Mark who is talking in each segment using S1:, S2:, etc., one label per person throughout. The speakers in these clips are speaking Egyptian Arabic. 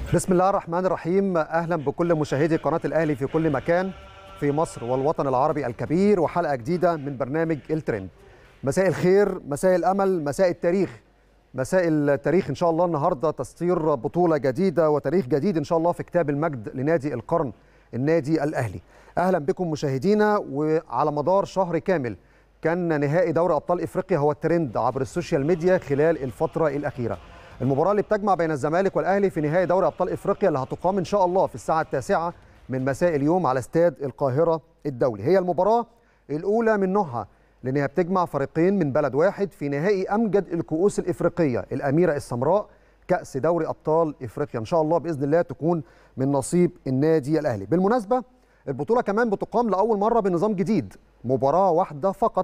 S1: بسم الله الرحمن الرحيم اهلا بكل مشاهدي قناه الاهلي في كل مكان في مصر والوطن العربي الكبير وحلقه جديده من برنامج الترند مساء الخير مساء الامل مساء التاريخ مساء التاريخ ان شاء الله النهارده تسطير بطوله جديده وتاريخ جديد ان شاء الله في كتاب المجد لنادي القرن النادي الاهلي اهلا بكم مشاهدينا وعلى مدار شهر كامل كان نهائي دوري ابطال افريقيا هو الترند عبر السوشيال ميديا خلال الفتره الاخيره المباراه اللي بتجمع بين الزمالك والاهلي في نهائي دوري ابطال افريقيا اللي هتقام ان شاء الله في الساعه التاسعه من مساء اليوم على استاد القاهره الدولي هي المباراه الاولى من نوعها لانها بتجمع فريقين من بلد واحد في نهائي امجد الكؤوس الافريقيه الاميره السمراء كاس دوري ابطال افريقيا ان شاء الله باذن الله تكون من نصيب النادي الاهلي بالمناسبه البطوله كمان بتقام لاول مره بنظام جديد مباراه واحده فقط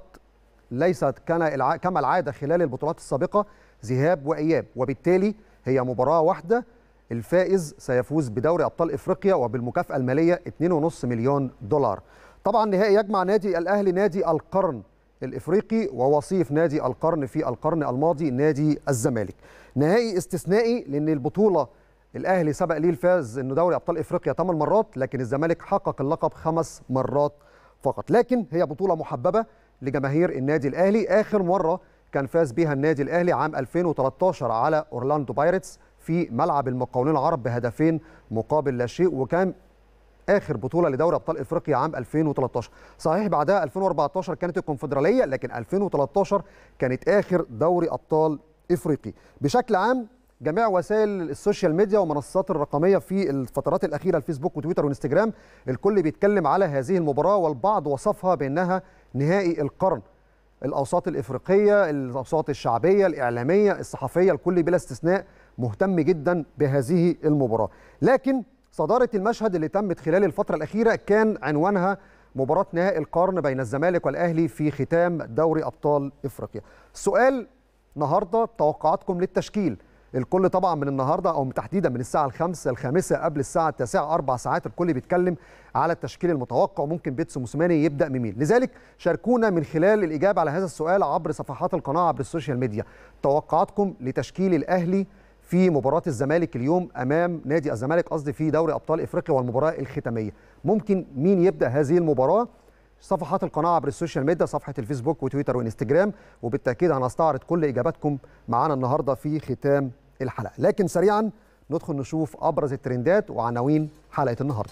S1: ليست كان كما العاده خلال البطولات السابقه ذهاب واياب وبالتالي هي مباراه واحده الفائز سيفوز بدوري ابطال افريقيا وبالمكافاه الماليه 2.5 مليون دولار طبعا نهائي يجمع نادي الاهلي نادي القرن الافريقي ووصيف نادي القرن في القرن الماضي نادي الزمالك نهائي استثنائي لان البطوله الاهلي سبق ليه الفاز انه دوري ابطال افريقيا 8 مرات لكن الزمالك حقق اللقب خمس مرات فقط لكن هي بطوله محببه لجماهير النادي الاهلي اخر مره كان فاز بها النادي الاهلي عام 2013 على اورلاندو بايرتس في ملعب المقاولين العرب بهدفين مقابل لا شيء وكان اخر بطوله لدوري ابطال افريقيا عام 2013 صحيح بعدها 2014 كانت الكونفدراليه لكن 2013 كانت اخر دوري ابطال افريقي بشكل عام جميع وسائل السوشيال ميديا والمنصات الرقميه في الفترات الاخيره الفيسبوك وتويتر وانستجرام الكل بيتكلم على هذه المباراه والبعض وصفها بانها نهائي القرن الاوساط الافريقيه الاوساط الشعبيه الاعلاميه الصحفيه الكل بلا استثناء مهتم جدا بهذه المباراه لكن صداره المشهد اللي تمت خلال الفتره الاخيره كان عنوانها مباراه نهائي القرن بين الزمالك والاهلي في ختام دوري ابطال افريقيا السؤال النهارده توقعاتكم للتشكيل الكل طبعا من النهارده او تحديدا من الساعه الخامسه الخامسه قبل الساعه التاسعه اربع ساعات الكل بيتكلم على التشكيل المتوقع وممكن بيتسو موسيماني يبدا بمين لذلك شاركونا من خلال الاجابه على هذا السؤال عبر صفحات القناه عبر السوشيال ميديا توقعاتكم لتشكيل الاهلي في مباراه الزمالك اليوم امام نادي الزمالك قصدي في دوري ابطال افريقيا والمباراه الختاميه ممكن مين يبدا هذه المباراه صفحات القناه عبر السوشيال ميديا صفحه الفيسبوك وتويتر وانستجرام وبالتاكيد هنستعرض كل اجاباتكم معانا النهارده في ختام الحلقه لكن سريعا ندخل نشوف ابرز الترندات وعناوين حلقه النهارده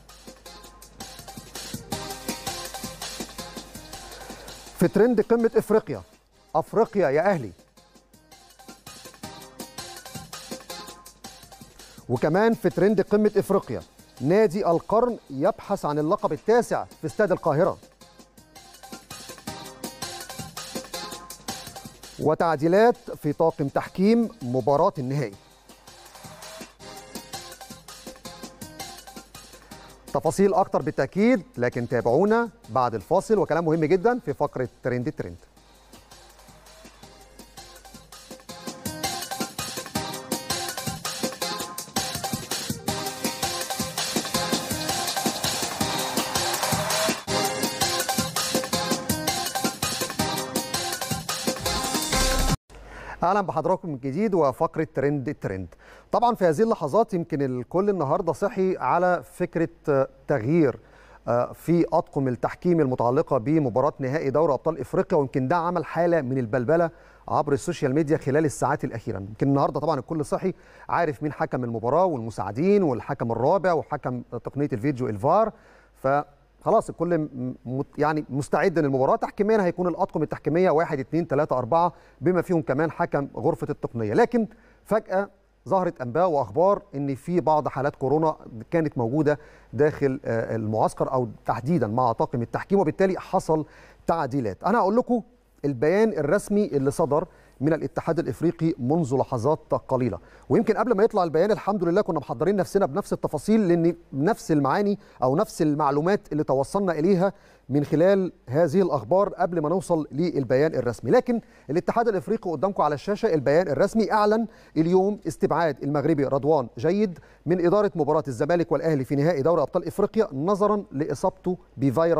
S1: في ترند قمه افريقيا افريقيا يا اهلي وكمان في ترند قمه افريقيا نادي القرن يبحث عن اللقب التاسع في استاد القاهره وتعديلات في طاقم تحكيم مباراة النهائي تفاصيل أكتر بالتأكيد لكن تابعونا بعد الفاصل وكلام مهم جدا في فقرة ترند الترند اهلا بحضراتكم من جديد وفقره ترند الترند طبعا في هذه اللحظات يمكن الكل النهارده صحي على فكره تغيير في اطقم التحكيم المتعلقه بمباراه نهائي دوري ابطال افريقيا ويمكن ده عمل حاله من البلبله عبر السوشيال ميديا خلال الساعات الاخيره يمكن النهارده طبعا الكل صحي عارف مين حكم المباراه والمساعدين والحكم الرابع وحكم تقنيه الفيديو الفار ف خلاص الكل يعني مستعد للمباراه تحكيميا هيكون الاطقم التحكيميه 1 2 3 4 بما فيهم كمان حكم غرفه التقنيه لكن فجاه ظهرت انباء واخبار ان في بعض حالات كورونا كانت موجوده داخل المعسكر او تحديدا مع طاقم التحكيم وبالتالي حصل تعديلات انا هقول لكم البيان الرسمي اللي صدر من الاتحاد الافريقي منذ لحظات قليله ويمكن قبل ما يطلع البيان الحمد لله كنا محضرين نفسنا بنفس التفاصيل لان نفس المعاني او نفس المعلومات اللي توصلنا اليها من خلال هذه الاخبار قبل ما نوصل للبيان الرسمي لكن الاتحاد الافريقي قدامكم على الشاشه البيان الرسمي اعلن اليوم استبعاد المغربي رضوان جيد من اداره مباراه الزمالك والاهلي في نهائي دوري ابطال افريقيا نظرا لاصابته بفيروس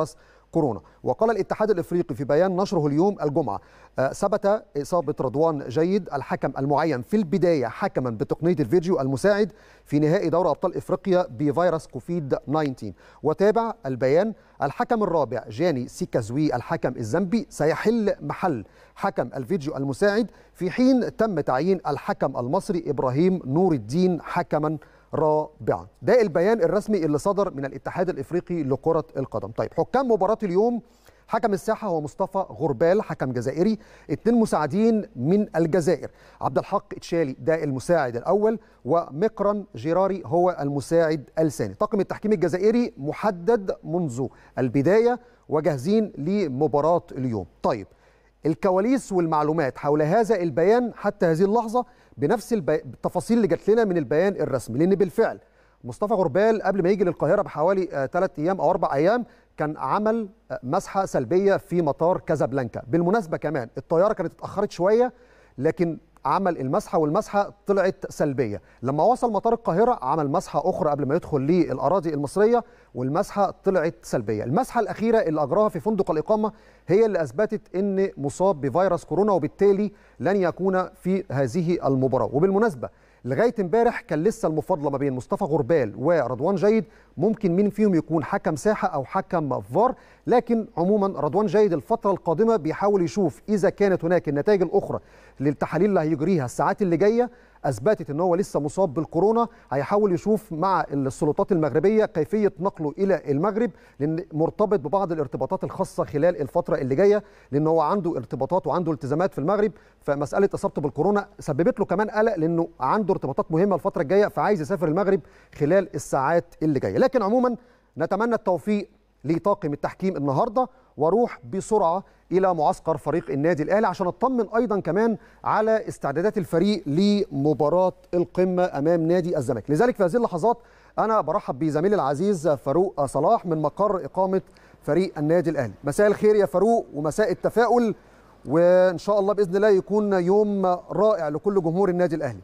S1: كورونا وقال الاتحاد الافريقي في بيان نشره اليوم الجمعه ثبت اصابه رضوان جيد الحكم المعين في البدايه حكما بتقنيه الفيديو المساعد في نهائي دوري ابطال افريقيا بفيروس كوفيد 19 وتابع البيان الحكم الرابع جاني سيكازوي الحكم الزامبي سيحل محل حكم الفيديو المساعد في حين تم تعيين الحكم المصري ابراهيم نور الدين حكما رابعا ده البيان الرسمي اللي صدر من الاتحاد الافريقي لكره القدم طيب حكام مباراه اليوم حكم الساحه هو مصطفى غربال حكم جزائري اثنين مساعدين من الجزائر عبد الحق تشالي ده المساعد الاول ومقرن جيراري هو المساعد الثاني طاقم التحكيم الجزائري محدد منذ البدايه وجاهزين لمباراه اليوم طيب الكواليس والمعلومات حول هذا البيان حتى هذه اللحظه بنفس البي... التفاصيل اللي جات لنا من البيان الرسمي لان بالفعل مصطفى غربال قبل ما يجي للقاهره بحوالي ثلاث ايام او اربع ايام كان عمل مسحه سلبيه في مطار كازابلانكا بالمناسبه كمان الطياره كانت اتاخرت شويه لكن عمل المسحه والمسحه طلعت سلبيه لما وصل مطار القاهره عمل مسحه اخرى قبل ما يدخل للاراضي المصريه والمسحه طلعت سلبيه المسحه الاخيره اللي اجراها في فندق الاقامه هي اللي اثبتت ان مصاب بفيروس كورونا وبالتالي لن يكون في هذه المباراه وبالمناسبه لغايه امبارح كان لسه المفاضله ما بين مصطفى غربال ورضوان جيد ممكن مين فيهم يكون حكم ساحه او حكم فار لكن عموما رضوان جيد الفتره القادمه بيحاول يشوف اذا كانت هناك النتائج الاخرى للتحاليل اللي هيجريها الساعات اللي جايه اثبتت ان هو لسه مصاب بالكورونا هيحاول يشوف مع السلطات المغربيه كيفيه نقله الى المغرب لان مرتبط ببعض الارتباطات الخاصه خلال الفتره اللي جايه لان هو عنده ارتباطات وعنده التزامات في المغرب فمساله اصابته بالكورونا سببت له كمان قلق لانه عنده ارتباطات مهمه الفتره الجايه فعايز يسافر المغرب خلال الساعات اللي جايه لكن عموما نتمنى التوفيق لطاقم التحكيم النهارده واروح بسرعه الى معسكر فريق النادي الاهلي عشان اطمن ايضا كمان على استعدادات الفريق لمباراه القمه امام نادي الزمالك لذلك في هذه اللحظات انا برحب بزميلي العزيز فاروق صلاح من مقر اقامه فريق النادي الاهلي مساء الخير يا فاروق ومساء التفاؤل وان شاء الله باذن الله يكون يوم رائع لكل جمهور النادي الاهلي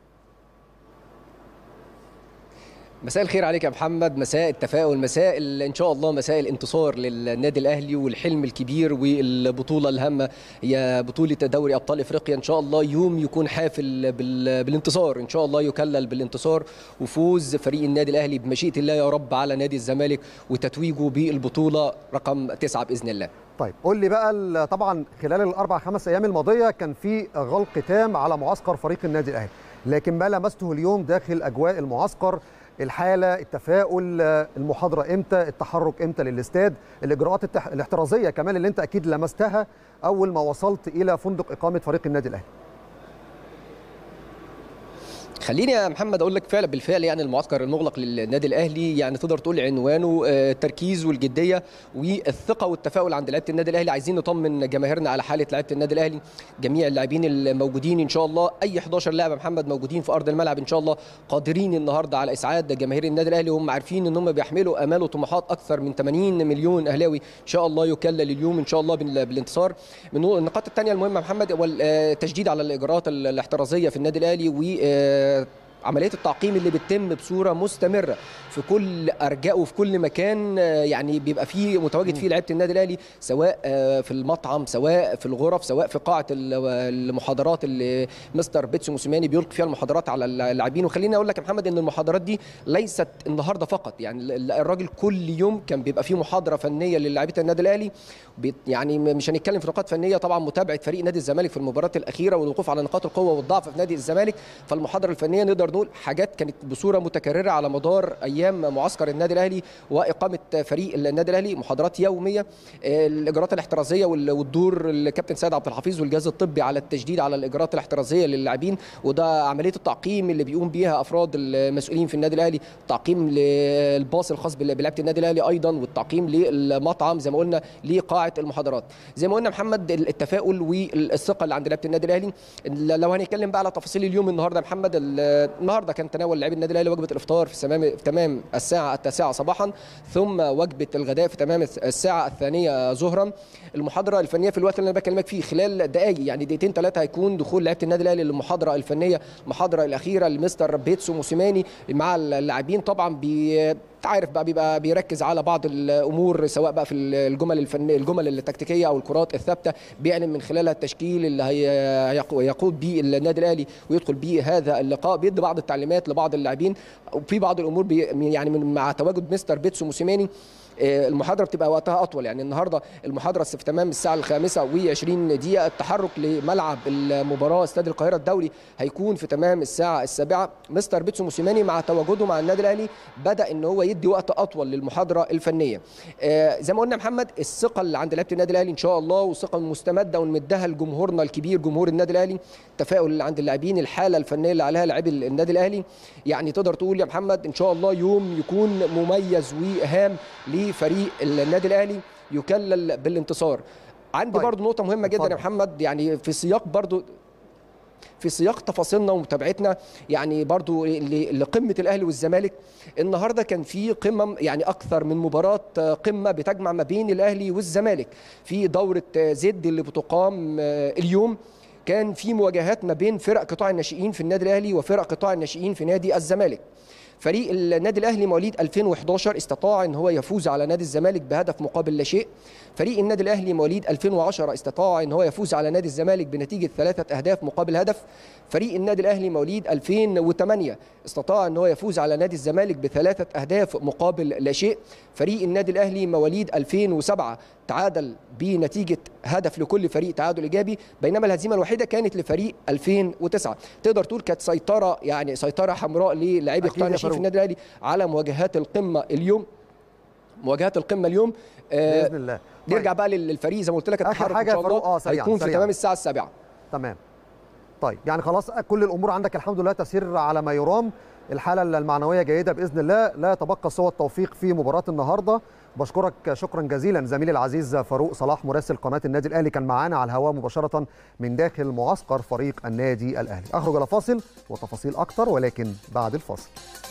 S2: مساء الخير عليك يا محمد مساء التفاؤل مساء ان شاء الله مساء الانتصار للنادي الاهلي والحلم الكبير والبطوله الهامه هي بطوله دوري ابطال افريقيا ان شاء الله يوم يكون حافل بالانتصار ان شاء الله يكلل بالانتصار وفوز فريق النادي الاهلي بمشيئه الله يا رب على نادي الزمالك وتتويجه بالبطوله رقم تسعة باذن الله
S1: طيب قول لي بقى طبعا خلال الاربع خمس ايام الماضيه كان في غلق تام على معسكر فريق النادي الاهلي لكن ما لمسته اليوم داخل اجواء المعسكر الحاله التفاؤل المحاضره امتى التحرك امتى للاستاد الاجراءات التح... الاحترازيه كمان اللي انت اكيد لمستها اول ما وصلت الى فندق اقامه فريق النادي الاهلي
S2: خليني يا محمد اقول لك فعلا بالفعل يعني المعسكر المغلق للنادي الاهلي يعني تقدر تقول عنوانه التركيز والجديه والثقه والتفاؤل عند لعيبه النادي الاهلي عايزين نطمن جماهيرنا على حاله لعيبه النادي الاهلي جميع اللاعبين الموجودين ان شاء الله اي 11 لاعب محمد موجودين في ارض الملعب ان شاء الله قادرين النهارده على اسعاد جماهير النادي الاهلي وهم عارفين ان هم بيحملوا امال وطموحات اكثر من 80 مليون اهلاوي ان شاء الله يكلل اليوم ان شاء الله بالانتصار من النقاط الثانيه المهمه محمد هو التشديد على الاجراءات الاحترازيه في النادي الاهلي و عمليه التعقيم اللي بتتم بصوره مستمره في كل ارجاء وفي كل مكان يعني بيبقى فيه متواجد فيه لعيبه النادي الاهلي سواء في المطعم سواء في الغرف سواء في قاعه المحاضرات اللي مستر بيتسو موسيماني بيلقي فيها المحاضرات على اللاعبين وخليني اقول لك يا محمد ان المحاضرات دي ليست النهارده فقط يعني الراجل كل يوم كان بيبقى فيه محاضره فنيه للاعيبه النادي الاهلي يعني مش هنتكلم في نقاط فنيه طبعا متابعه فريق نادي الزمالك في المباراه الاخيره والوقوف على نقاط القوه والضعف في نادي الزمالك فالمحاضره الفنيه نقدر نقول حاجات كانت بصوره متكرره على مدار ايام معسكر النادي الاهلي واقامه فريق النادي الاهلي محاضرات يوميه الاجراءات الاحترازيه والدور الكابتن سيد عبد الحفيظ والجهاز الطبي على التشديد على الاجراءات الاحترازيه للاعبين وده عمليه التعقيم اللي بيقوم بيها افراد المسؤولين في النادي الاهلي تعقيم للباص الخاص بلعيبه النادي الاهلي ايضا والتعقيم للمطعم زي ما قلنا لقاعه المحاضرات زي ما قلنا محمد التفاؤل والثقه اللي عند لعيبه النادي الاهلي لو هنتكلم بقى على تفاصيل اليوم النهارده يا محمد النهارده كان تناول لاعبي النادي الاهلي وجبه الافطار في تمام في تمام الساعه التاسعه صباحا ثم وجبه الغداء في تمام الساعه الثانيه ظهرا المحاضره الفنيه في الوقت اللي انا بكلمك فيه خلال دقائق يعني دقيقتين ثلاثه هيكون دخول لعيبه النادي الاهلي للمحاضره الفنيه المحاضره الاخيره لمستر بيتسو موسيماني مع اللاعبين طبعا بي انت عارف بقى بيبقى بيركز على بعض الامور سواء بقى في الجمل الفنيه الجمل التكتيكيه او الكرات الثابته بيعلن من خلالها التشكيل اللي هيقود به النادي الاهلي ويدخل به هذا اللقاء بيدي بعض التعليمات لبعض اللاعبين وفي بعض الامور بي يعني مع تواجد مستر بيتسو موسيماني المحاضره بتبقى وقتها اطول يعني النهارده المحاضره في تمام الساعه الخامسه و20 دقيقه التحرك لملعب المباراه استاد القاهره الدولي هيكون في تمام الساعه السابعه مستر بيتسو موسيماني مع تواجده مع النادي الاهلي بدا ان هو يدي وقت اطول للمحاضره الفنيه زي ما قلنا محمد الثقه اللي عند لعيبه النادي الاهلي ان شاء الله وثقه مستمده ونمدها لجمهورنا الكبير جمهور النادي الاهلي التفاؤل اللي عند اللاعبين الحاله الفنيه اللي عليها لاعبي النادي الاهلي يعني تقدر تقول يا محمد ان شاء الله يوم يكون مميز وهام لفريق النادي الاهلي يكلل بالانتصار عندي طيب. برضو نقطه مهمه جدا طيب. يا محمد يعني في سياق برضو في سياق تفاصيلنا ومتابعتنا يعني برضو لقمه الاهلي والزمالك النهارده كان في قمم يعني اكثر من مباراه قمه بتجمع ما بين الاهلي والزمالك في دوره زد اللي بتقام اليوم كان في مواجهات ما بين فرق قطاع الناشئين في النادي الاهلي وفرق قطاع الناشئين في نادي الزمالك فريق النادي الاهلي مواليد 2011 استطاع ان هو يفوز على نادي الزمالك بهدف مقابل لا شيء فريق النادي الاهلي مواليد 2010 استطاع ان هو يفوز على نادي الزمالك بنتيجه ثلاثه اهداف مقابل هدف فريق النادي الاهلي مواليد 2008 استطاع ان هو يفوز على نادي الزمالك بثلاثه اهداف مقابل لا شيء فريق النادي الاهلي مواليد 2007 تعادل بنتيجه هدف لكل فريق تعادل ايجابي بينما الهزيمه الوحيده كانت لفريق 2009 تقدر تقول كانت سيطره يعني سيطره حمراء للاعبي قطاع الناشئين في النادي الاهلي على مواجهات القمه اليوم مواجهات القمه اليوم
S1: باذن الله
S2: نرجع بقى للفريق زي ما قلت لك
S1: التحرك حاجة ان شاء الله
S2: آه هيكون في تمام الساعه السابعه
S1: تمام طيب يعني خلاص كل الامور عندك الحمد لله تسير على ما يرام الحاله المعنويه جيده باذن الله لا يتبقى سوى التوفيق في مباراه النهارده بشكرك شكرا جزيلا زميلي العزيز فاروق صلاح مراسل قناه النادي الاهلي كان معانا على الهواء مباشره من داخل معسكر فريق النادي الاهلي اخرج الى فاصل وتفاصيل اكتر ولكن بعد الفاصل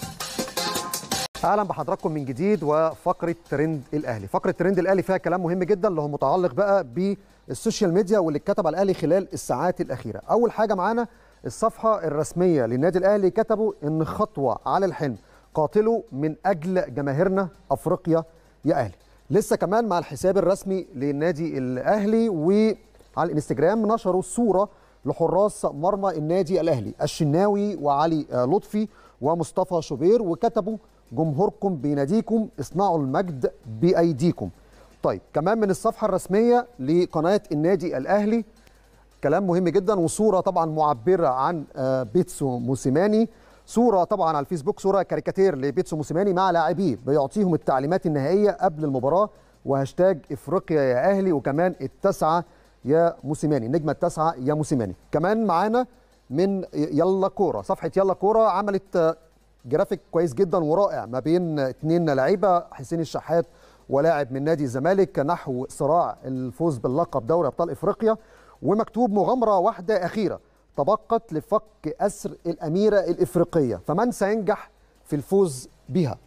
S1: اهلا بحضراتكم من جديد وفقره ترند الاهلي فقره ترند الاهلي فيها كلام مهم جدا اللي هو متعلق بقى بالسوشيال ميديا واللي اتكتب على الاهلي خلال الساعات الاخيره اول حاجه معانا الصفحه الرسميه للنادي الاهلي كتبوا ان خطوه على الحلم قاتلوا من اجل جماهيرنا افريقيا يا اهلي لسه كمان مع الحساب الرسمي للنادي الاهلي وعلى الانستجرام نشروا صوره لحراس مرمى النادي الاهلي الشناوي وعلي لطفي ومصطفى شوبير وكتبوا جمهوركم بيناديكم اصنعوا المجد بايديكم طيب كمان من الصفحه الرسميه لقناه النادي الاهلي كلام مهم جدا وصوره طبعا معبره عن بيتسو موسيماني صوره طبعا على الفيسبوك صوره كاريكاتير لبيتسو موسيماني مع لاعبيه بيعطيهم التعليمات النهائيه قبل المباراه وهاشتاج افريقيا يا اهلي وكمان التسعه يا موسيماني النجمه التاسعه يا موسيماني كمان معانا من يلا كوره صفحه يلا كوره عملت جرافيك كويس جدا ورائع ما بين اثنين لعيبه حسين الشحات ولاعب من نادي الزمالك نحو صراع الفوز باللقب دوري ابطال افريقيا ومكتوب مغامره واحده اخيره تبقت لفك اسر الاميره الافريقيه فمن سينجح في الفوز بها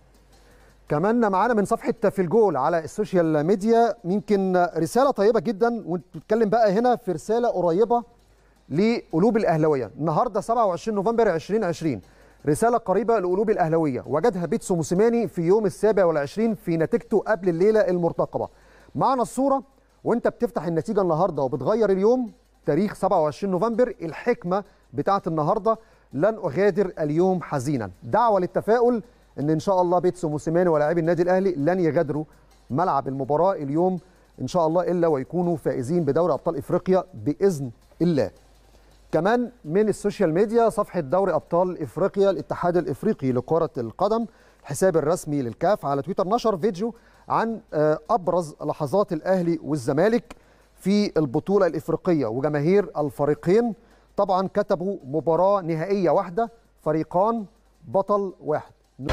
S1: كمان معانا من صفحه في الجول على السوشيال ميديا يمكن رساله طيبه جدا وانت بتتكلم بقى هنا في رساله قريبه لقلوب الاهلاويه النهارده 27 نوفمبر 2020 رسالة قريبة لقلوب الأهلوية وجدها بيتسو موسيماني في يوم السابع والعشرين في نتيجته قبل الليلة المرتقبة معنا الصورة وانت بتفتح النتيجة النهاردة وبتغير اليوم تاريخ 27 نوفمبر الحكمة بتاعت النهاردة لن أغادر اليوم حزينا دعوة للتفاؤل ان ان شاء الله بيتسو موسيماني ولاعبي النادي الأهلي لن يغادروا ملعب المباراة اليوم ان شاء الله إلا ويكونوا فائزين بدوري أبطال إفريقيا بإذن الله كمان من السوشيال ميديا صفحة دوري أبطال إفريقيا الاتحاد الإفريقي لكرة القدم الحساب الرسمي للكاف على تويتر نشر فيديو عن أبرز لحظات الأهلي والزمالك في البطولة الإفريقية وجماهير الفريقين طبعا كتبوا مباراة نهائية واحدة فريقان بطل واحد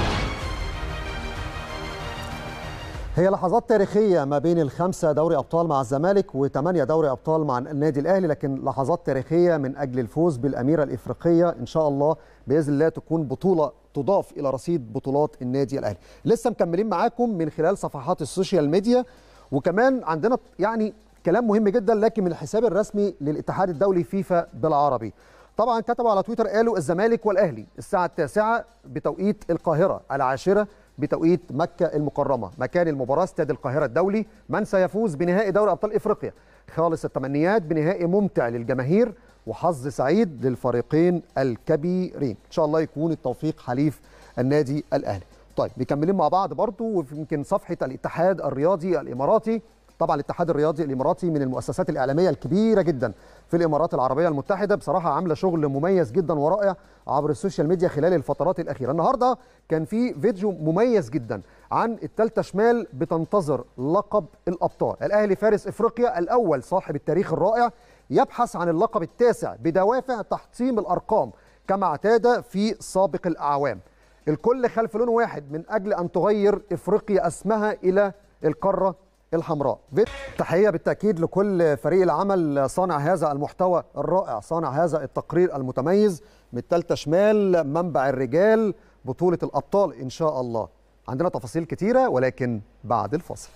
S1: هي لحظات تاريخية ما بين الخمسة دوري أبطال مع الزمالك وثمانية دوري أبطال مع النادي الأهلي لكن لحظات تاريخية من أجل الفوز بالأميرة الإفريقية إن شاء الله بإذن الله تكون بطولة تضاف إلى رصيد بطولات النادي الأهلي لسه مكملين معاكم من خلال صفحات السوشيال ميديا وكمان عندنا يعني كلام مهم جدا لكن من الحساب الرسمي للاتحاد الدولي فيفا بالعربي طبعا كتبوا على تويتر قالوا الزمالك والأهلي الساعة التاسعة بتوقيت القاهرة العاشرة بتوقيت مكه المكرمه مكان المباراه استاد القاهره الدولي من سيفوز بنهائي دوري ابطال افريقيا خالص التمنيات بنهائي ممتع للجماهير وحظ سعيد للفريقين الكبيرين ان شاء الله يكون التوفيق حليف النادي الاهلي طيب مكملين مع بعض برضو ويمكن صفحه الاتحاد الرياضي الاماراتي طبعا الاتحاد الرياضي الاماراتي من المؤسسات الاعلاميه الكبيره جدا في الامارات العربيه المتحده بصراحه عامله شغل مميز جدا ورائع عبر السوشيال ميديا خلال الفترات الاخيره النهارده كان في فيديو مميز جدا عن التالتة شمال بتنتظر لقب الابطال الاهلي فارس افريقيا الاول صاحب التاريخ الرائع يبحث عن اللقب التاسع بدوافع تحطيم الارقام كما اعتاد في سابق الاعوام الكل خلف لون واحد من اجل ان تغير افريقيا اسمها الى القاره الحمراء تحيه بالتاكيد لكل فريق العمل صانع هذا المحتوى الرائع صانع هذا التقرير المتميز من التالتة شمال منبع الرجال بطوله الابطال ان شاء الله عندنا تفاصيل كتيره ولكن بعد الفاصل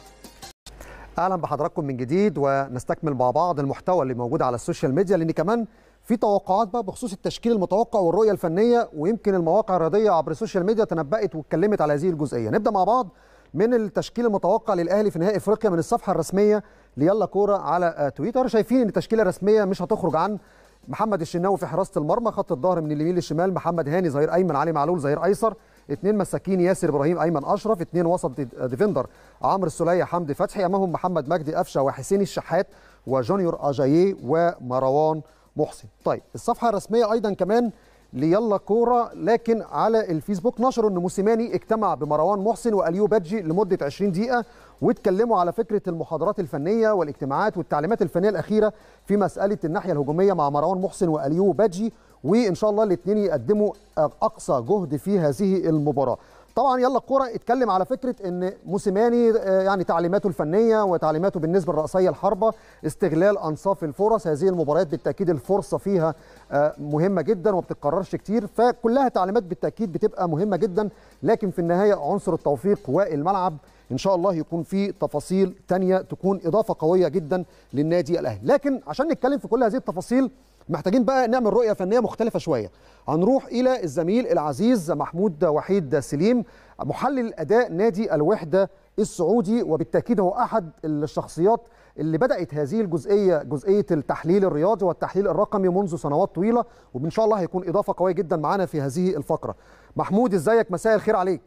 S1: اهلا بحضراتكم من جديد ونستكمل مع بعض المحتوى اللي موجود على السوشيال ميديا لان كمان في توقعات بقى بخصوص التشكيل المتوقع والرؤيه الفنيه ويمكن المواقع الرياضيه عبر السوشيال ميديا تنبأت واتكلمت على هذه الجزئيه نبدا مع بعض من التشكيل المتوقع للاهلي في نهائي افريقيا من الصفحه الرسميه ليلا كوره على تويتر شايفين ان التشكيله الرسميه مش هتخرج عن محمد الشناوي في حراسه المرمى خط الظهر من اليمين للشمال محمد هاني ظهير ايمن علي معلول ظهير ايسر اثنين مساكين ياسر ابراهيم ايمن اشرف اثنين وسط ديفندر عمرو السوليه حمدي فتحي امامهم محمد مجدي قفشه وحسين الشحات وجونيور اجاييه ومروان محسن طيب الصفحه الرسميه ايضا كمان ليلا كوره لكن على الفيسبوك نشروا ان موسيماني اجتمع بمروان محسن واليو بادجي لمده 20 دقيقه واتكلموا على فكره المحاضرات الفنيه والاجتماعات والتعليمات الفنيه الاخيره في مساله الناحيه الهجوميه مع مروان محسن واليو بادجي وان شاء الله الاثنين يقدموا اقصى جهد في هذه المباراه طبعا يلا الكوره اتكلم على فكره ان موسيماني يعني تعليماته الفنيه وتعليماته بالنسبه للرأسيه الحربه استغلال انصاف الفرص هذه المباريات بالتاكيد الفرصه فيها مهمه جدا وما بتتكررش كتير فكلها تعليمات بالتاكيد بتبقى مهمه جدا لكن في النهايه عنصر التوفيق والملعب ان شاء الله يكون في تفاصيل تانية تكون اضافه قويه جدا للنادي الاهلي لكن عشان نتكلم في كل هذه التفاصيل محتاجين بقى نعمل رؤيه فنيه مختلفه شويه هنروح الى الزميل العزيز محمود وحيد سليم محلل اداء نادي الوحده السعودي وبالتاكيد هو احد الشخصيات اللي بدات هذه الجزئيه جزئيه التحليل الرياضي والتحليل الرقمي منذ سنوات طويله وان شاء الله هيكون اضافه قويه جدا معانا في هذه الفقره محمود ازيك مساء الخير عليك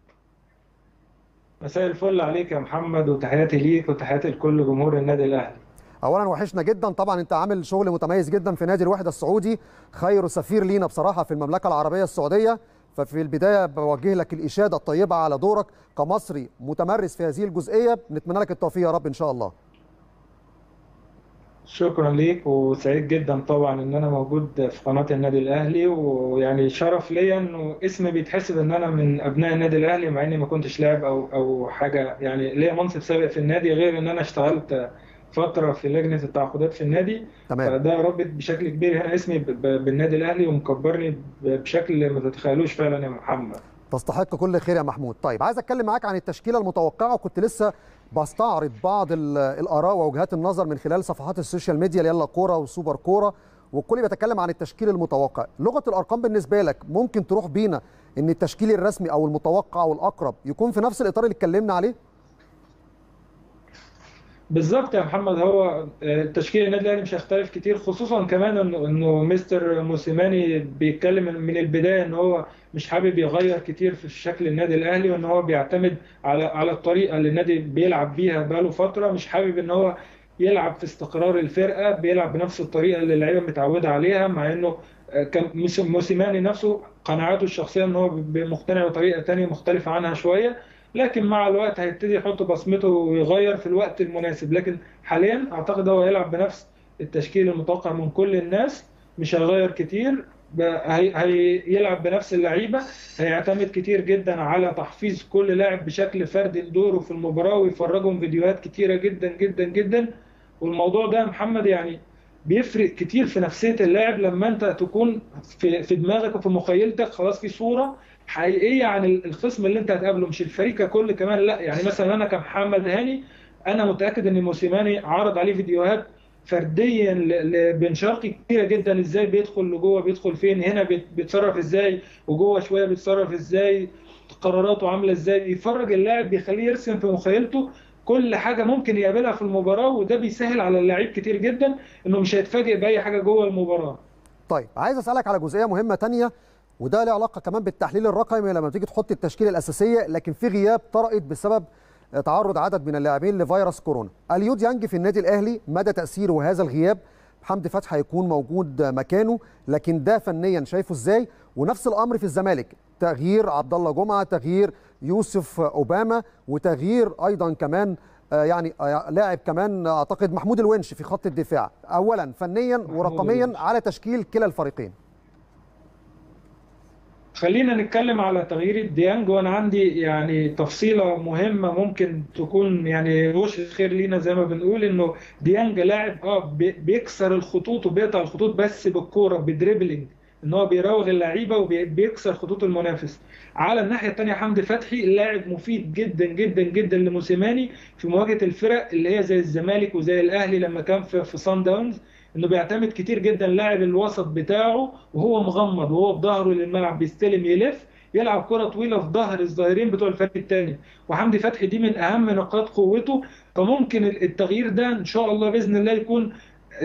S3: مساء الفل عليك يا محمد وتحياتي ليك وتحياتي لكل جمهور النادي الاهلي
S1: اولا وحشنا جدا طبعا انت عامل شغل متميز جدا في نادي الوحده السعودي خير سفير لينا بصراحه في المملكه العربيه السعوديه ففي البدايه بوجه لك الاشاده الطيبه على دورك كمصري متمرس في هذه الجزئيه نتمنى لك التوفيق يا رب ان شاء الله
S3: شكرا ليك وسعيد جدا طبعا ان انا موجود في قناه النادي الاهلي ويعني شرف ليا انه اسمي بيتحسب ان انا من ابناء النادي الاهلي مع اني ما كنتش لاعب او او حاجه يعني ليا منصب سابق في النادي غير ان انا اشتغلت فتره في لجنه التعاقدات في النادي
S1: تمام
S3: فده رابط بشكل كبير هنا اسمي بالنادي الاهلي ومكبرني بشكل ما تتخيلوش فعلا يا محمد
S1: تستحق كل خير يا محمود طيب عايز اتكلم معاك عن التشكيله المتوقعه وكنت لسه بستعرض بعض الاراء ووجهات النظر من خلال صفحات السوشيال ميديا يلا كوره وسوبر كوره والكل بيتكلم عن التشكيل المتوقع لغه الارقام بالنسبه لك ممكن تروح بينا ان التشكيل الرسمي او المتوقع او الاقرب يكون في نفس الاطار اللي اتكلمنا عليه
S3: بالظبط يا محمد هو تشكيل النادي الاهلي مش هيختلف كتير خصوصا كمان انه انه مستر موسيماني بيتكلم من البدايه ان هو مش حابب يغير كتير في شكل النادي الاهلي وان هو بيعتمد على على الطريقه اللي النادي بيلعب بيها بقاله فتره مش حابب ان هو يلعب في استقرار الفرقه بيلعب بنفس الطريقه اللي اللعيبه متعوده عليها مع انه كان موسيماني نفسه قناعاته الشخصيه ان هو مقتنع بطريقه ثانيه مختلفه عنها شويه لكن مع الوقت هيبتدي يحط بصمته ويغير في الوقت المناسب لكن حاليا اعتقد هو هيلعب بنفس التشكيل المتوقع من كل الناس مش هيغير كتير هيلعب بنفس اللعيبه هيعتمد كتير جدا على تحفيظ كل لاعب بشكل فردي لدوره في المباراه ويفرجهم فيديوهات كتيره جدا جدا جدا والموضوع ده محمد يعني بيفرق كتير في نفسيه اللاعب لما انت تكون في في دماغك وفي مخيلتك خلاص في صوره حقيقيه عن الخصم اللي انت هتقابله مش الفريق ككل كمان لا يعني مثلا انا كمحمد هاني انا متاكد ان موسيماني عرض عليه فيديوهات فرديا لبن شرقي كتيره جدا ازاي بيدخل لجوه بيدخل فين هنا بيتصرف ازاي وجوه شويه بيتصرف ازاي قراراته عامله ازاي بيفرج اللاعب بيخليه يرسم في مخيلته كل حاجه ممكن يقابلها في المباراه وده بيسهل على اللاعب كتير جدا انه مش هيتفاجئ باي حاجه جوه المباراه
S1: طيب عايز اسالك على جزئيه مهمه تانية وده له علاقه كمان بالتحليل الرقمي لما تيجي تحط التشكيله الاساسيه لكن في غياب طرأت بسبب تعرض عدد من اللاعبين لفيروس كورونا اليو ديانج في النادي الاهلي مدى تاثيره هذا الغياب حمدي فتحي هيكون موجود مكانه لكن ده فنيا شايفه ازاي ونفس الامر في الزمالك تغيير عبد الله جمعه تغيير يوسف اوباما وتغيير ايضا كمان يعني لاعب كمان اعتقد محمود الونش في خط الدفاع اولا فنيا ورقميا الونش. على تشكيل كلا الفريقين
S3: خلينا نتكلم على تغيير ديانج وانا عندي يعني تفصيله مهمه ممكن تكون يعني وش خير لينا زي ما بنقول انه ديانج لاعب اه بيكسر الخطوط وبيقطع الخطوط بس بالكوره بدريبلينج ان هو بيراوغ اللعيبه وبيكسر خطوط المنافس على الناحيه الثانيه حمدي فتحي لاعب مفيد جدا جدا جدا لموسيماني في مواجهه الفرق اللي هي زي الزمالك وزي الاهلي لما كان في في صن داونز انه بيعتمد كتير جدا لاعب الوسط بتاعه وهو مغمض وهو بظهره للملعب بيستلم يلف يلعب كره طويله في ظهر الظاهرين بتوع الفريق الثاني وحمدي فتحي دي من اهم نقاط قوته فممكن التغيير ده ان شاء الله باذن الله يكون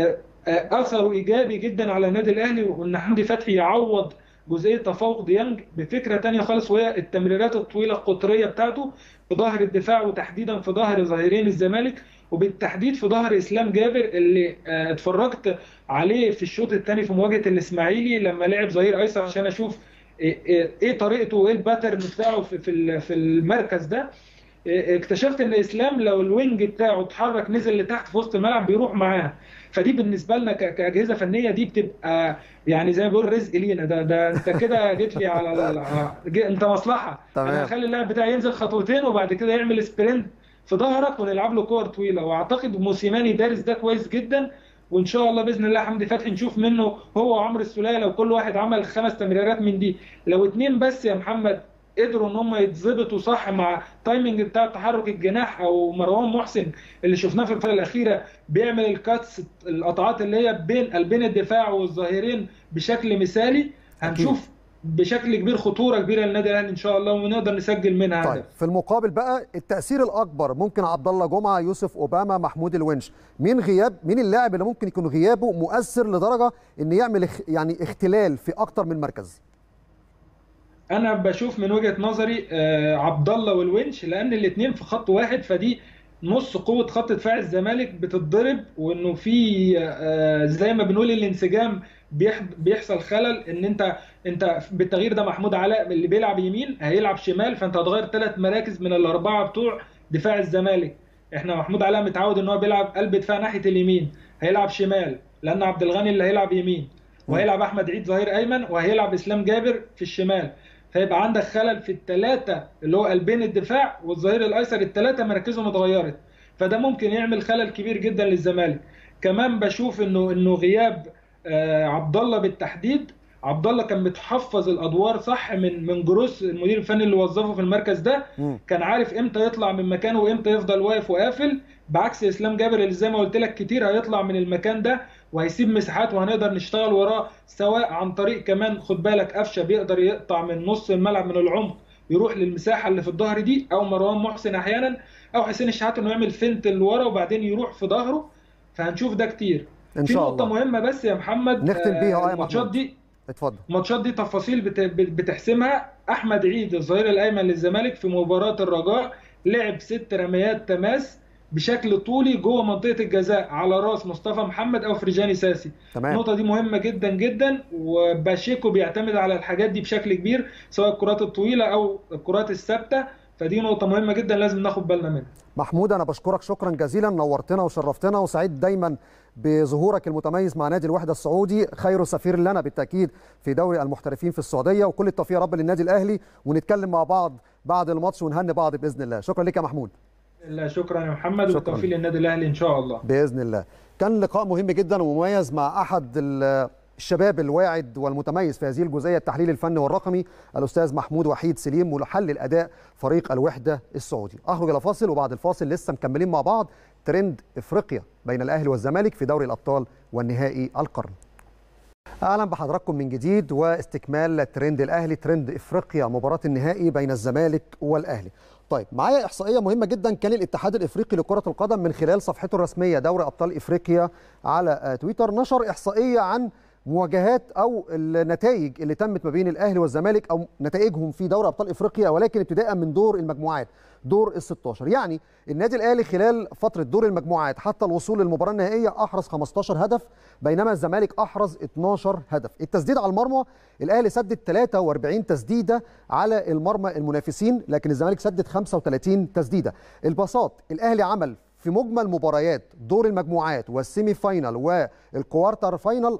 S3: اثره ايجابي جدا على النادي الاهلي وان حمدي فتحي يعوض جزئيه تفوق ديانج بفكره ثانيه خالص وهي التمريرات الطويله القطريه بتاعته في ظهر الدفاع وتحديدا في ظهر ظاهرين الزمالك وبالتحديد في ظهر اسلام جابر اللي اتفرجت عليه في الشوط الثاني في مواجهه الاسماعيلي لما لعب ظهير ايسر عشان اشوف ايه طريقته وايه الباترن بتاعه في في المركز ده اكتشفت ان اسلام لو الوينج بتاعه اتحرك نزل لتحت في وسط الملعب بيروح معاه فدي بالنسبه لنا كاجهزه فنيه دي بتبقى يعني زي ما بيقول رزق لينا ده ده انت كده جيت لي على انت مصلحه
S1: تمام.
S3: انا هخلي اللاعب بتاعي ينزل خطوتين وبعد كده يعمل سبرنت في ظهرك ونلعب له كور طويله واعتقد موسيماني دارس ده كويس جدا وان شاء الله باذن الله حمدي فتحي نشوف منه هو وعمرو السوليه لو كل واحد عمل خمس تمريرات من دي لو اتنين بس يا محمد قدروا ان هم يتظبطوا صح مع التايمنج بتاع تحرك الجناح او مروان محسن اللي شفناه في الفتره الاخيره بيعمل الكاتس القطعات اللي هي بين قلبين الدفاع والظاهرين بشكل مثالي هنشوف بشكل كبير خطوره كبيره للنادي الاهلي ان شاء الله ونقدر نسجل منها
S1: طيب في المقابل بقى التاثير الاكبر ممكن عبد الله جمعه يوسف اوباما محمود الونش مين غياب مين اللاعب اللي ممكن يكون غيابه مؤثر لدرجه ان يعمل يعني اختلال في اكتر من مركز
S3: انا بشوف من وجهه نظري عبد الله والونش لان الاثنين في خط واحد فدي نص قوه خط دفاع الزمالك بتتضرب وانه في زي ما بنقول الانسجام بيحصل خلل ان انت انت بالتغيير ده محمود علاء اللي بيلعب يمين هيلعب شمال فانت هتغير ثلاث مراكز من الاربعه بتوع دفاع الزمالك احنا محمود علاء متعود ان هو بيلعب قلب دفاع ناحيه اليمين هيلعب شمال لان عبد الغني اللي هيلعب يمين وهيلعب احمد عيد ظهير ايمن وهيلعب اسلام جابر في الشمال فيبقى عندك خلل في الثلاثه اللي هو قلبين الدفاع والظهير الايسر الثلاثه مراكزهم اتغيرت فده ممكن يعمل خلل كبير جدا للزمالك كمان بشوف انه انه غياب عبد الله بالتحديد عبد الله كان متحفظ الادوار صح من من جروس المدير الفني اللي وظفه في المركز ده كان عارف امتى يطلع من مكانه وامتى يفضل واقف وقافل بعكس اسلام جابر اللي زي ما قلت لك كتير هيطلع من المكان ده وهيسيب مساحات وهنقدر نشتغل وراه سواء عن طريق كمان خد بالك قفشه بيقدر يقطع من نص الملعب من العمق يروح للمساحه اللي في الظهر دي او مروان محسن احيانا او حسين الشحات انه يعمل فنت لورا وبعدين يروح في ظهره فهنشوف ده كتير
S1: ان
S3: في
S1: شاء
S3: نقطه
S1: الله
S3: مهمه بس يا محمد
S1: نختم بيها
S3: الماتشات دي
S1: اتفضل
S3: الماتشات دي تفاصيل بت... بتحسمها احمد عيد الظهير الايمن للزمالك في مباراه الرجاء لعب ست رميات تماس بشكل طولي جوه منطقه الجزاء على راس مصطفى محمد او فرجاني ساسي
S1: تمام
S3: النقطه دي مهمه جدا جدا وباشيكو بيعتمد على الحاجات دي بشكل كبير سواء الكرات الطويله او الكرات الثابته فدي نقطه مهمه جدا لازم ناخد بالنا منها
S1: محمود انا بشكرك شكرا جزيلا نورتنا وشرفتنا وسعيد دايما بظهورك المتميز مع نادي الوحده السعودي خير سفير لنا بالتاكيد في دوري المحترفين في السعوديه وكل التوفيق يا رب للنادي الاهلي ونتكلم مع بعض بعد الماتش ونهني بعض باذن الله شكرا لك يا محمود
S3: لا شكرا يا محمد
S1: شكراً.
S3: والتوفيق للنادي الاهلي ان شاء الله
S1: باذن الله كان لقاء مهم جدا ومميز مع احد ال- الشباب الواعد والمتميز في هذه الجزئيه التحليل الفني والرقمي الاستاذ محمود وحيد سليم محلل اداء فريق الوحده السعودي اخرج الى فاصل وبعد الفاصل لسه مكملين مع بعض ترند افريقيا بين الاهلي والزمالك في دوري الابطال والنهائي القرن اهلا بحضراتكم من جديد واستكمال ترند الاهلي ترند افريقيا مباراه النهائي بين الزمالك والاهلي طيب معايا احصائيه مهمه جدا كان الاتحاد الافريقي لكره القدم من خلال صفحته الرسميه دوري ابطال افريقيا على تويتر نشر احصائيه عن مواجهات او النتائج اللي تمت ما بين الاهلي والزمالك او نتائجهم في دوري ابطال افريقيا ولكن ابتداء من دور المجموعات دور ال 16 يعني النادي الاهلي خلال فتره دور المجموعات حتى الوصول للمباراه النهائيه احرز 15 هدف بينما الزمالك احرز 12 هدف التسديد على المرمى الاهلي سدد 43 تسديده على المرمى المنافسين لكن الزمالك سدد 35 تسديده الباصات الاهلي عمل في مجمل مباريات دور المجموعات والسيمي فاينال والكوارتر فاينال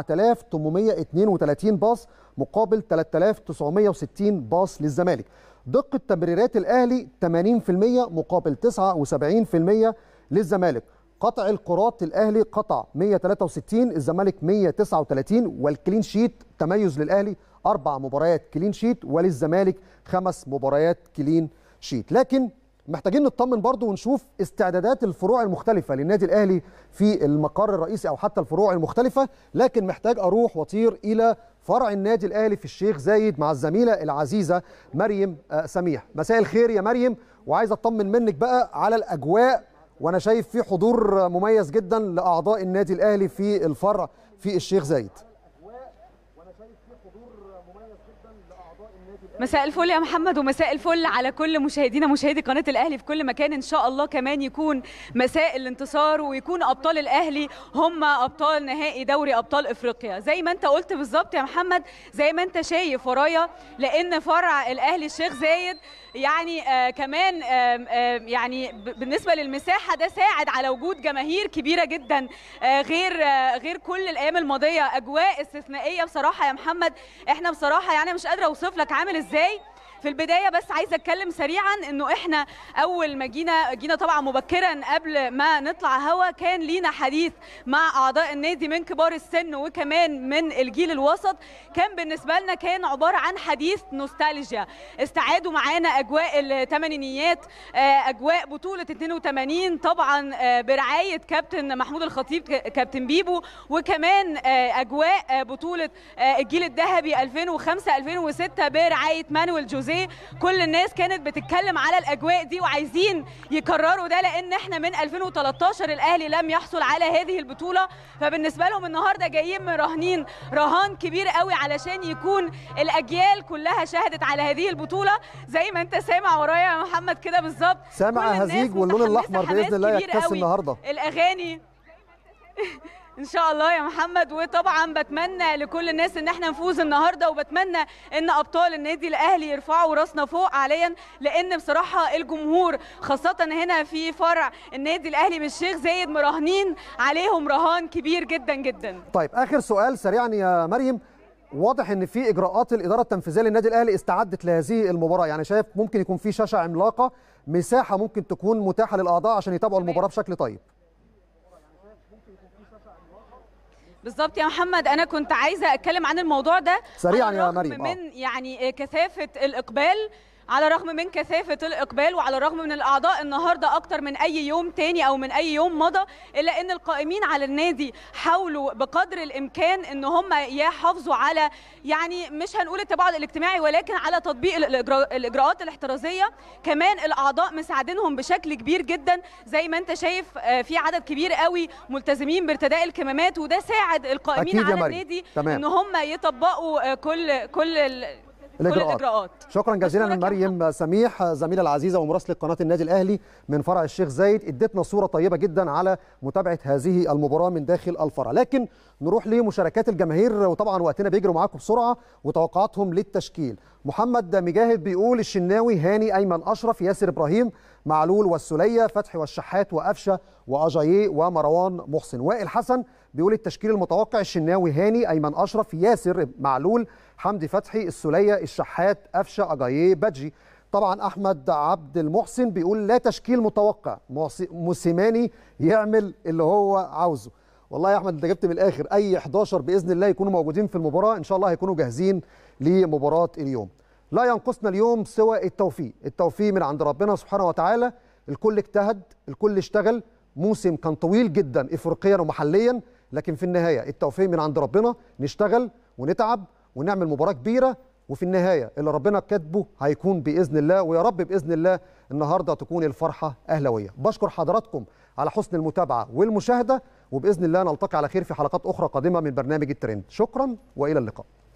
S1: 4832 باص مقابل 3960 باص للزمالك دقة تمريرات الأهلي 80% مقابل 79% للزمالك قطع الكرات الأهلي قطع 163 الزمالك 139 والكلين شيت تميز للأهلي أربع مباريات كلين شيت وللزمالك خمس مباريات كلين شيت لكن محتاجين نطمن برضو ونشوف استعدادات الفروع المختلفة للنادي الأهلي في المقر الرئيسي أو حتى الفروع المختلفة لكن محتاج أروح وأطير إلى فرع النادي الأهلي في الشيخ زايد مع الزميلة العزيزة مريم سميح مساء الخير يا مريم وعايز أطمن منك بقى على الأجواء وأنا شايف في حضور مميز جدا لأعضاء النادي الأهلي في الفرع في الشيخ زايد
S4: مساء الفل يا محمد ومساء الفل على كل مشاهدينا مشاهدي قناه الاهلي في كل مكان ان شاء الله كمان يكون مساء الانتصار ويكون ابطال الاهلي هم ابطال نهائي دوري ابطال افريقيا زي ما انت قلت بالظبط يا محمد زي ما انت شايف ورايا لان فرع الاهلي الشيخ زايد يعني آه كمان آه آه يعني بالنسبه للمساحه ده ساعد على وجود جماهير كبيره جدا آه غير آه غير كل الايام الماضيه اجواء استثنائيه بصراحه يا محمد احنا بصراحه يعني مش قادره اوصف لك عامل ازاي في البدايه بس عايزه اتكلم سريعا انه احنا اول ما جينا جينا طبعا مبكرا قبل ما نطلع هوا كان لينا حديث مع اعضاء النادي من كبار السن وكمان من الجيل الوسط كان بالنسبه لنا كان عباره عن حديث نوستالجيا استعادوا معانا اجواء الثمانينيات اجواء بطوله 82 طبعا برعايه كابتن محمود الخطيب كابتن بيبو وكمان اجواء بطوله الجيل الذهبي 2005 2006 برعايه مانويل جوزيه جوزيه كل الناس كانت بتتكلم على الاجواء دي وعايزين يكرروا ده لان احنا من 2013 الاهلي لم يحصل على هذه البطوله فبالنسبه لهم النهارده جايين مراهنين رهان كبير قوي علشان يكون الاجيال كلها شهدت على هذه البطوله زي ما انت سامع ورايا يا محمد كده بالظبط
S1: سامع هزيج واللون الاحمر باذن الله يكتسي النهارده
S4: الاغاني ان شاء الله يا محمد وطبعا بتمنى لكل الناس ان احنا نفوز النهارده وبتمنى ان ابطال النادي الاهلي يرفعوا راسنا فوق عليا لان بصراحه الجمهور خاصه هنا في فرع النادي الاهلي بالشيخ زايد مراهنين عليهم رهان كبير جدا جدا
S1: طيب اخر سؤال سريعا يا مريم واضح ان في اجراءات الاداره التنفيذيه للنادي الاهلي استعدت لهذه المباراه يعني شايف ممكن يكون في شاشه عملاقه مساحه ممكن تكون متاحه للاعضاء عشان يتابعوا المباراه بشكل طيب
S4: بالظبط يا محمد انا كنت عايزه اتكلم عن الموضوع ده
S1: سريعا يا مريم
S4: من يعني كثافه الاقبال على الرغم من كثافة الإقبال وعلى الرغم من الأعضاء النهاردة أكتر من أي يوم تاني أو من أي يوم مضى إلا أن القائمين على النادي حاولوا بقدر الإمكان أن هم يحافظوا على يعني مش هنقول التباعد الاجتماعي ولكن على تطبيق الإجراءات الاحترازية كمان الأعضاء مساعدينهم بشكل كبير جدا زي ما أنت شايف في عدد كبير قوي ملتزمين بارتداء الكمامات وده ساعد القائمين على النادي أن هم يطبقوا كل كل
S1: الإجراءات.
S4: كل الإجراءات
S1: شكرا جزيلا مريم سميح زميلة العزيزة ومراسلة قناة النادي الأهلي من فرع الشيخ زايد ادتنا صورة طيبة جدا على متابعة هذه المباراة من داخل الفرع لكن نروح لمشاركات الجماهير وطبعا وقتنا بيجري معاكم بسرعة وتوقعاتهم للتشكيل محمد مجاهد بيقول الشناوي هاني أيمن أشرف ياسر إبراهيم معلول والسلية فتحي والشحات وأفشة وأجاييه ومروان محسن وائل حسن بيقول التشكيل المتوقع الشناوي هاني أيمن أشرف ياسر معلول حمدي فتحي السلية الشحات أفشة أجاييه بادجي طبعا أحمد عبد المحسن بيقول لا تشكيل متوقع موسيماني يعمل اللي هو عاوزه والله يا احمد انت جبت من الاخر اي 11 باذن الله يكونوا موجودين في المباراه ان شاء الله هيكونوا جاهزين لمباراه اليوم لا ينقصنا اليوم سوى التوفيق التوفيق من عند ربنا سبحانه وتعالى الكل اجتهد الكل اشتغل موسم كان طويل جدا افريقيا ومحليا لكن في النهايه التوفيق من عند ربنا نشتغل ونتعب ونعمل مباراه كبيره وفي النهايه اللي ربنا كاتبه هيكون باذن الله ويا رب باذن الله النهارده تكون الفرحه اهلاويه بشكر حضراتكم على حسن المتابعه والمشاهده وباذن الله نلتقي على خير في حلقات اخرى قادمه من برنامج الترند شكرا والى اللقاء